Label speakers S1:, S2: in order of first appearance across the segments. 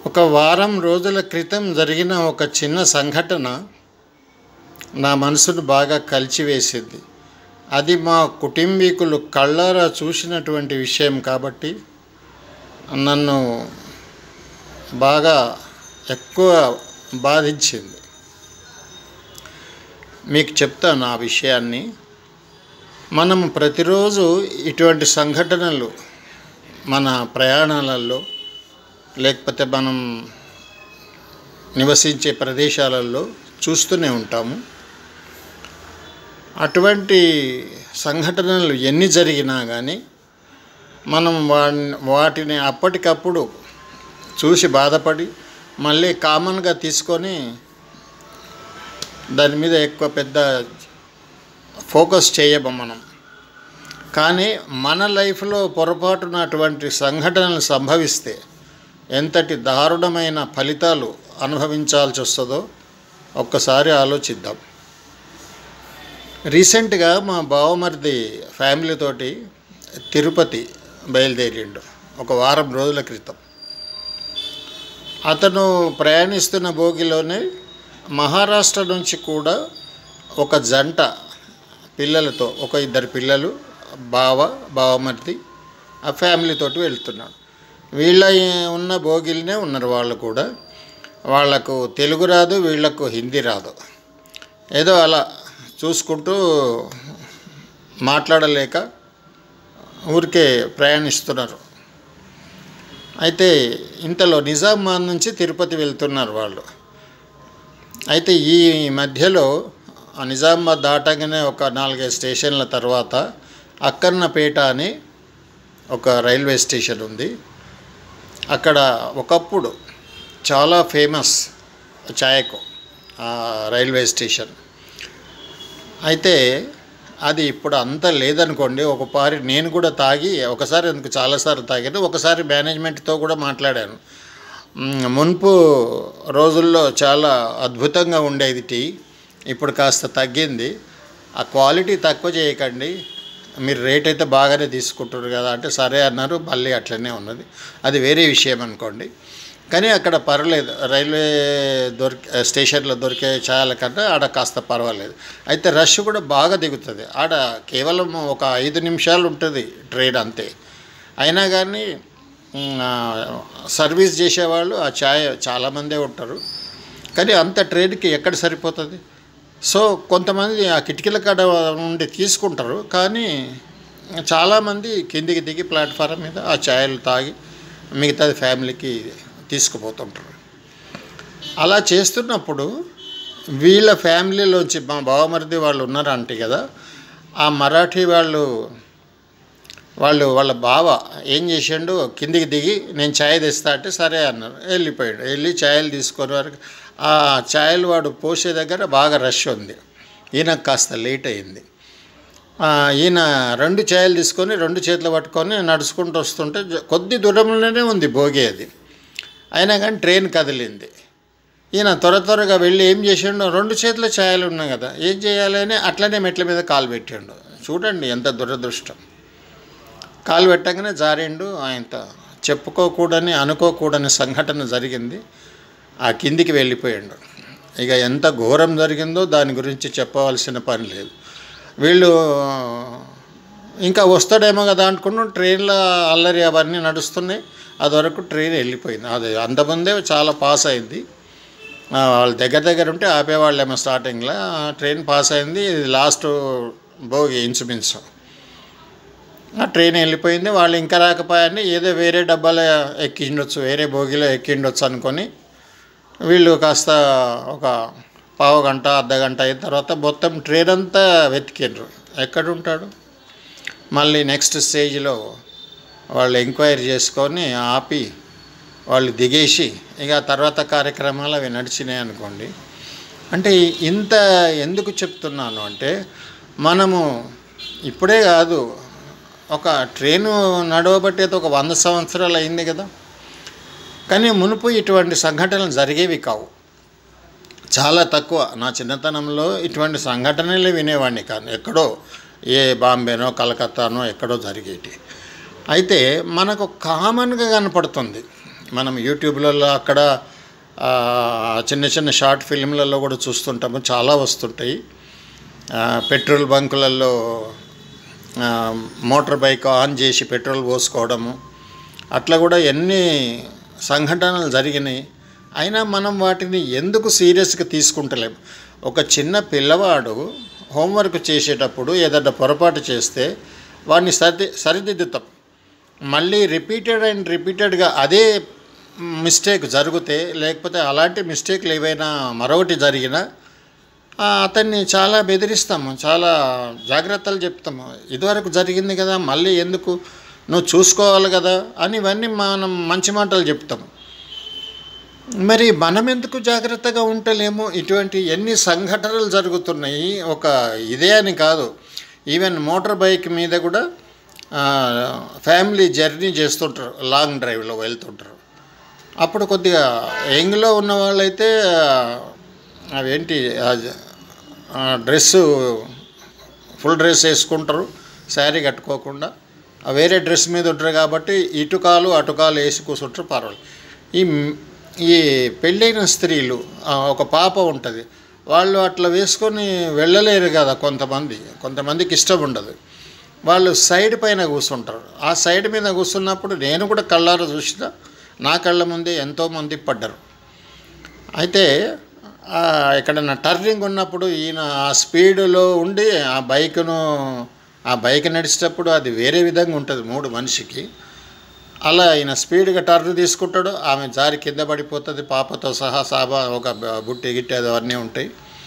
S1: ఒక వారం రోజుల క్రితం జరిగిన ఒక చిన్న సంఘటన నా మనసును బాగా కలిచివేసింది అది మా కుటుంబీకులు కళ్ళారా చూసినటువంటి విషయం కాబట్టి నన్ను బాగా ఎక్కువ బాధించింది మీకు చెప్తాను ఆ విషయాన్ని మనం ప్రతిరోజు ఇటువంటి సంఘటనలు మన ప్రయాణాలలో లేకపోతే మనం నివసించే ప్రదేశాలలో చూస్తూనే ఉంటాము అటువంటి సంఘటనలు ఎన్ని జరిగినా కానీ మనం వాటిని వాటిని అప్పటికప్పుడు చూసి బాధపడి మళ్ళీ కామన్గా తీసుకొని దాని మీద ఎక్కువ పెద్ద ఫోకస్ చేయము మనం కానీ మన లైఫ్లో పొరపాటున అటువంటి సంఘటనలు సంభవిస్తే ఎంతటి దారుణమైన ఫలితాలు అనుభవించాల్సి వస్తుందో ఒక్కసారి ఆలోచిద్దాం రీసెంట్గా మా బావమరిది ఫ్యామిలీతోటి తిరుపతి బయలుదేరిండు ఒక వారం రోజుల క్రితం అతను ప్రయాణిస్తున్న భోగిలోనే మహారాష్ట్ర నుంచి కూడా ఒక జంట పిల్లలతో ఒక ఇద్దరు పిల్లలు బావ బావమరిది ఆ ఫ్యామిలీతోటి వెళ్తున్నాడు వీళ్ళ ఉన్న భోగిలనే ఉన్నారు వాళ్ళు కూడా వాళ్ళకు తెలుగు రాదు వీళ్ళకు హిందీ రాదు ఏదో అలా చూసుకుంటూ మాట్లాడలేక ఊరికే ప్రయాణిస్తున్నారు అయితే ఇంతలో నిజామాబాద్ నుంచి తిరుపతి వెళ్తున్నారు వాళ్ళు అయితే ఈ మధ్యలో ఆ నిజామాబాద్ దాటగానే ఒక నాలుగైదు స్టేషన్ల తర్వాత అక్కన్నపేట అని ఒక రైల్వే స్టేషన్ ఉంది అక్కడ ఒకప్పుడు చాలా ఫేమస్ ఛాయకు ఆ రైల్వే స్టేషన్ అయితే అది ఇప్పుడు అంత లేదనుకోండి ఒకసారి నేను కూడా తాగి ఒకసారి ఎందుకు చాలాసార్లు తాగాను ఒకసారి మేనేజ్మెంట్తో కూడా మాట్లాడాను మ్, మున్పు రోజుల్లో చాలా అద్భుతంగా ఉండేది టీ ఇప్పుడు కాస్త తగ్గింది ఆ క్వాలిటీ తక్కువ చేయకండి మీరు రేట్ అయితే బాగానే తీసుకుంటారు కదా అంటే సరే అన్నారు మళ్ళీ అట్లనే ఉన్నది అది వేరే విషయం అనుకోండి కానీ అక్కడ పర్వాలేదు రైల్వే దొరికే స్టేషన్లో దొరికే ఛాయల కన్నా ఆడ కాస్త పర్వాలేదు అయితే రష్ కూడా బాగా దిగుతుంది ఆడ కేవలం ఒక ఐదు నిమిషాలు ఉంటుంది ట్రైన్ అంతే అయినా కానీ మ్, ఆ, సర్వీస్ చేసేవాళ్ళు ఆ ఛాయ్ చాలామందే ఉంటారు కానీ అంత ట్రైన్కి ఎక్కడ సరిపోతుంది సో కొంతమంది ఆ కిటికీల కాడ నుండి తీసుకుంటారు కానీ చాలామంది కిందికి దిగి ప్లాట్ఫారం మీద ఆ ఛాయలు తాగి మిగతాది ఫ్యామిలీకి తీసుకుపోతుంటారు అలా చేస్తున్నప్పుడు వీళ్ళ ఫ్యామిలీలోంచి మా బావమరిది వాళ్ళు ఉన్నారంటే కదా ఆ మరాఠీ వాళ్ళు వాళ్ళు వాళ్ళ బావ ఏం చేసిండు కిందికి దిగి నేను ఛాయ్ తెస్తా అంటే సరే అన్నారు వెళ్ళిపోయాడు వెళ్ళి ఛాయలు తీసుకొని వరకు ఆ ఛాయలు వాడు పోసే దగ్గర బాగా రష్ ఉంది ఈయనకు కాస్త లేట్ అయింది ఆ, ఈయన రెండు ఛాయలు తీసుకొని రెండు చేతులు పట్టుకొని నడుచుకుంటూ వస్తుంటే జ- కొద్ది దూరంలోనే ఉంది భోగి అది అయినా కానీ ట్రైన్ కదిలింది ఈయన త్వర త్వరగా వెళ్ళి ఏం చేసిండు రెండు చేతుల ఛాయలు ఉన్నాయి కదా ఏం చేయాలి అని అట్లనే మెట్ల మీద కాలు పెట్టిండు చూడండి ఎంత దురదృష్టం కాలు పెట్టగానే జారిండు ఆయన చెప్పుకోకూడని అనుకోకూడని సంఘటన జరిగింది ఆ కిందికి వెళ్ళిపోయాడు ఇక ఎంత ఘోరం జరిగిందో దాని గురించి చెప్పవలసిన పని లేదు వీళ్ళు ఇంకా వస్తాడేమో కదా అనుకున్నాం ట్రైన్లో అల్లరి అవన్నీ నడుస్తున్నాయి అది వరకు ట్రైన్ వెళ్ళిపోయింది అది అంతమందే చాలా పాస్ అయింది ఆ, వాళ్ళు దగ్గర దగ్గర ఉంటే ఆపేవాళ్ళేమో స్టార్టింగ్లో ఆ ట్రైన్ పాస్ అయింది ఇది లాస్ట్ భోగి ఇంచుమించు ఆ ట్రైన్ వెళ్ళిపోయింది వాళ్ళు ఇంకా రాకపోయాన్ని ఏదో వేరే డబ్బాలో ఎక్కిండొచ్చు వేరే భోగిలో ఎక్కిండొచ్చు అనుకొని వీళ్ళు కాస్త ఒక పావు గంట అర్ధ గంట అయిన తర్వాత మొత్తం ట్రైన్ అంతా వెతికిండ్రు ఎక్కడ ఉంటాడు మళ్ళీ నెక్స్ట్ స్టేజ్లో వాళ్ళు ఎంక్వైరీ చేసుకొని ఆపి వాళ్ళు దిగేసి ఇక ఆ తర్వాత కార్యక్రమాలు అవి నడిచినాయి అనుకోండి అంటే ఇంత ఎందుకు చెప్తున్నాను అంటే మనము ఇప్పుడే కాదు ఒక ట్రైను నడవబట్టేది ఒక వంద సంవత్సరాలు అయింది కదా కానీ మునుపు ఇటువంటి సంఘటనలు జరిగేవి కావు చాలా తక్కువ నా చిన్నతనంలో ఇటువంటి సంఘటనలే వినేవాడిని కాదు ఎక్కడో ఏ బాంబేనో కలకత్తానో ఎక్కడో జరిగేటి అయితే మనకు కామన్గా కనపడుతుంది మనం యూట్యూబ్లలో అక్కడ ఆ, చిన్న చిన్న షార్ట్ ఫిల్మ్లలో కూడా చూస్తుంటాము చాలా వస్తుంటాయి ఆ, పెట్రోల్ బంకులలో ఆ, మోటార్ బైక్ ఆన్ చేసి పెట్రోల్ పోసుకోవడము అట్లా కూడా ఎన్ని సంఘటనలు జరిగినాయి అయినా మనం వాటిని ఎందుకు సీరియస్గా తీసుకుంటలేము ఒక చిన్న పిల్లవాడు హోంవర్క్ చేసేటప్పుడు ఏదన్నా పొరపాటు చేస్తే వాడిని సరి సరిదిద్దుతాం మళ్ళీ రిపీటెడ్ అండ్ రిపీటెడ్గా అదే మిస్టేక్ జరిగితే లేకపోతే అలాంటి మిస్టేక్లు ఏవైనా మరొకటి జరిగినా ఆ, అతన్ని చాలా బెదిరిస్తాము చాలా జాగ్రత్తలు చెప్తాము ఇదివరకు జరిగింది కదా మళ్ళీ ఎందుకు నువ్వు చూసుకోవాలి కదా అని ఇవన్నీ మనం మంచి మాటలు చెప్తాము మరి మనం ఎందుకు జాగ్రత్తగా ఉండలేము ఇటువంటి ఎన్ని సంఘటనలు జరుగుతున్నాయి ఒక ఇదే అని కాదు ఈవెన్ మోటార్ బైక్ మీద కూడా ఆ, ఫ్యామిలీ జర్నీ చేస్తుంటారు లాంగ్ డ్రైవ్లో వెళ్తుంటారు అప్పుడు కొద్దిగా యంగ్లో ఉన్న వాళ్ళైతే ఆ, అవేంటి డ్రెస్సు ఫుల్ డ్రెస్ వేసుకుంటారు శారీ కట్టుకోకుండా ఆ వేరే డ్రెస్ మీద ఉంటారు కాబట్టి ఇటుకాలు అటుకాలు వేసి కూర్చుంటారు పర్వాలేదు ఈ ఈ పెళ్ళైన స్త్రీలు ఆ, ఒక పాప ఉంటుంది వాళ్ళు అట్లా వేసుకొని వెళ్ళలేరు కదా కొంతమంది కొంతమందికి ఇష్టం ఉండదు వాళ్ళు సైడ్ పైన కూర్చుంటారు ఆ సైడ్ మీద కూర్చున్నప్పుడు నేను కూడా కళ్ళారా చూసిన నా కళ్ళ ముందే ఎంతోమంది పడ్డారు అయితే ఆ, ఎక్కడన్నా టర్నింగ్ ఉన్నప్పుడు ఈయన ఆ స్పీడ్లో ఉండి ఆ బైక్ను ఆ బైక్ నడిచేటప్పుడు అది వేరే విధంగా ఉంటుంది మూడు మనిషికి అలా ఆయన స్పీడ్గా టర్న్ తీసుకుంటాడు ఆమె జారి కింద పడిపోతుంది పాపతో సహా సాబా ఒక బ- బుట్టి గిట్టి అది అవన్నీ ఉంటాయి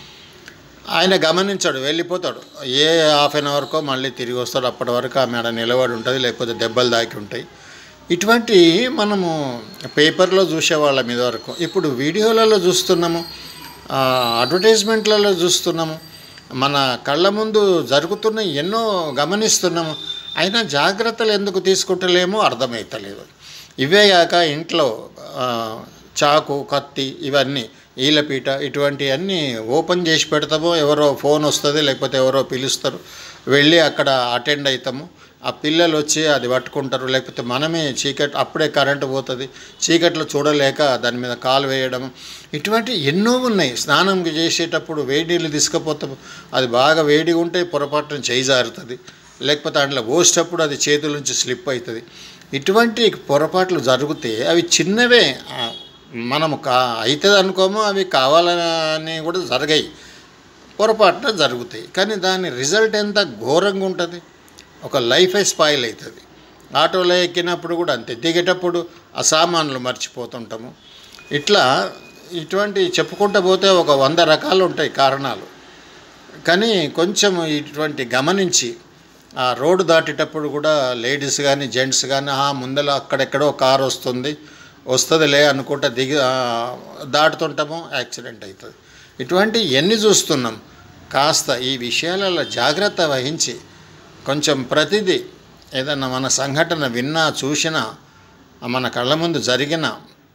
S1: ఆయన గమనించాడు వెళ్ళిపోతాడు ఏ హాఫ్ అన్ అవర్కో మళ్ళీ తిరిగి వస్తాడు అప్పటి వరకు ఆమె ఆడ నిలబడి ఉంటుంది లేకపోతే దెబ్బలు దాకి ఉంటాయి ఇటువంటి మనము పేపర్లో చూసేవాళ్ళం ఇదివరకు ఇప్పుడు వీడియోలలో చూస్తున్నాము ఆ, అడ్వర్టైజ్మెంట్లలో చూస్తున్నాము మన కళ్ళ ముందు జరుగుతున్న ఎన్నో గమనిస్తున్నాము అయినా జాగ్రత్తలు ఎందుకు తీసుకుంటలేమో అర్థమవుతలేదు ఇవే కాక ఇంట్లో ఆ, చాకు కత్తి ఇవన్నీ ఈలపీట ఇటువంటివన్నీ ఓపెన్ చేసి పెడతామో ఎవరో ఫోన్ వస్తుంది లేకపోతే ఎవరో పిలుస్తారు వెళ్ళి అక్కడ అటెండ్ అవుతాము ఆ పిల్లలు వచ్చి అది పట్టుకుంటారు లేకపోతే మనమే చీకటి అప్పుడే కరెంటు పోతుంది చీకట్లో చూడలేక దాని మీద కాలు వేయడం ఇటువంటి ఎన్నో ఉన్నాయి స్నానం చేసేటప్పుడు వేడి నీళ్ళు తీసుకుపోతాము అది బాగా వేడిగా ఉంటే పొరపాటున చేయి జారుతుంది లేకపోతే అందులో పోసేటప్పుడు అది చేతుల నుంచి స్లిప్ అవుతుంది ఇటువంటి పొరపాట్లు జరిగితే అవి చిన్నవే ఆ, మనము కా అవుతుంది అనుకోమో అవి కావాలని కూడా జరగాయి పొరపాటున జరుగుతాయి కానీ దాని రిజల్ట్ ఎంత ఘోరంగా ఉంటుంది ఒక లైఫే స్పాయిల్ అవుతుంది ఆటోలో ఎక్కినప్పుడు కూడా అంతే దిగేటప్పుడు ఆ సామాన్లు మర్చిపోతుంటాము ఇట్లా ఇటువంటి చెప్పుకుంటూ పోతే ఒక వంద రకాలు ఉంటాయి కారణాలు కానీ కొంచెం ఇటువంటి గమనించి ఆ రోడ్డు దాటేటప్పుడు కూడా లేడీస్ కానీ జెంట్స్ కానీ ఆ ముందర అక్కడెక్కడో కార్ వస్తుంది వస్తుందిలే అనుకుంటా దిగి ఆ, దాటుతుంటాము యాక్సిడెంట్ అవుతుంది ఇటువంటి ఎన్ని చూస్తున్నాం కాస్త ఈ విషయాలలో జాగ్రత్త వహించి కొంచెం ప్రతిదీ ఏదన్నా మన సంఘటన విన్నా చూసినా మన కళ్ళ ముందు జరిగిన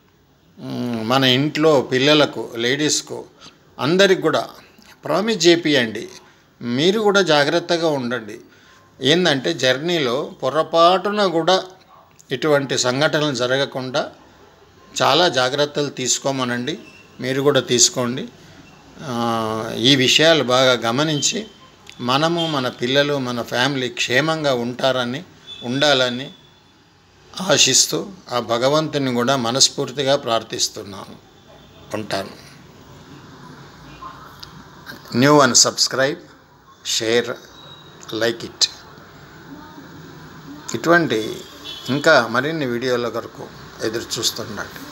S1: మ్, మన ఇంట్లో పిల్లలకు లేడీస్కు అందరికి కూడా ప్రామిస్ చేపియండి మీరు కూడా జాగ్రత్తగా ఉండండి ఏంటంటే జర్నీలో పొరపాటున కూడా ఇటువంటి సంఘటనలు జరగకుండా చాలా జాగ్రత్తలు తీసుకోమనండి మీరు కూడా తీసుకోండి ఆ, ఈ విషయాలు బాగా గమనించి మనము మన పిల్లలు మన ఫ్యామిలీ క్షేమంగా ఉంటారని ఉండాలని ఆశిస్తూ ఆ భగవంతుని కూడా మనస్ఫూర్తిగా ప్రార్థిస్తున్నాను ఉంటాను new and subscribe share like it ఇటువంటి ఇంకా మరిన్ని వీడియోల కొరకు ఎదురు చూస్తుండండి